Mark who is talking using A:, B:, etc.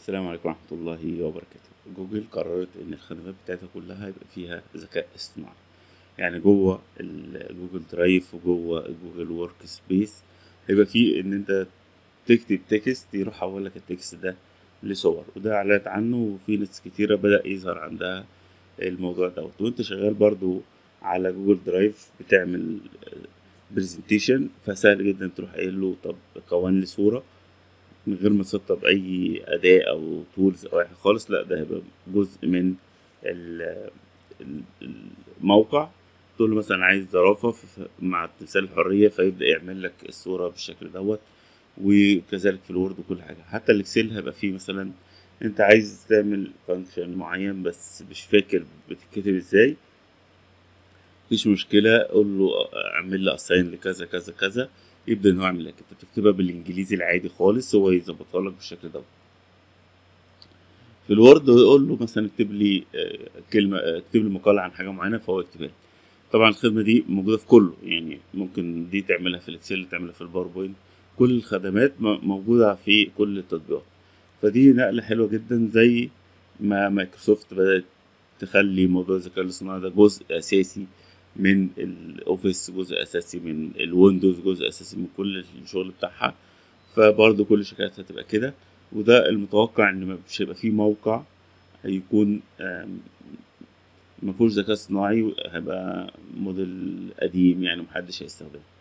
A: السلام عليكم ورحمة الله وبركاته جوجل قررت إن الخدمات بتاعتها كلها يبقى فيها ذكاء اصطناعي يعني جوه الجوجل درايف وجوه جوجل ورك سبيس هيبقى فيه إن أنت تكتب تكست يروح يحول لك التكست ده لصور وده إعلانات عنه وفي ناس كتيرة بدأ يظهر عندها الموضوع دوت وأنت شغال برضو على جوجل درايف بتعمل برزنتيشن فسهل جدا تروح قايل له طب كون لي صورة من غير ما تسطب اي اداة او تولز او اي حاجة خالص لا ده هيبقى جزء من ال- ال- الموقع تقول له مثلا عايز زرافة ف- مع تمثال الحرية فيبدأ يعمل لك الصورة بالشكل دوت وكذلك في الوورد وكل حاجة حتى الاكسل هيبقى فيه مثلا انت عايز تعمل فانكشن معين بس مش فاكر بتتكتب ازاي مفيش مشكلة قول له اعمل لي اساين لكذا كذا كذا يبدأ ان هو يعمل لك انت بتكتبها بالانجليزي العادي خالص هو يظبطها لك بالشكل ده في الوورد يقول له مثلا اكتب لي آه، كلمة آه، اكتب لي مقالة عن حاجة معينة فهو يكتبها لي طبعا الخدمة دي موجودة في كله يعني ممكن دي تعملها في الاكسل تعملها في الباوربوينت كل الخدمات م- موجودة في كل التطبيقات فدي نقلة حلوة جدا زي ما مايكروسوفت بدأت تخلي موضوع الذكاء الاصطناعي ده جزء أساسي من الاوفيس جزء اساسي من الويندوز جزء اساسي من كل الشغل بتاعها فبرضه كل الشركات هتبقى كده وده المتوقع ان مش هيبقى فيه موقع هيكون آم، مفهوش ذكاء اصطناعي هيبقى موديل قديم يعني محدش هيستخدمه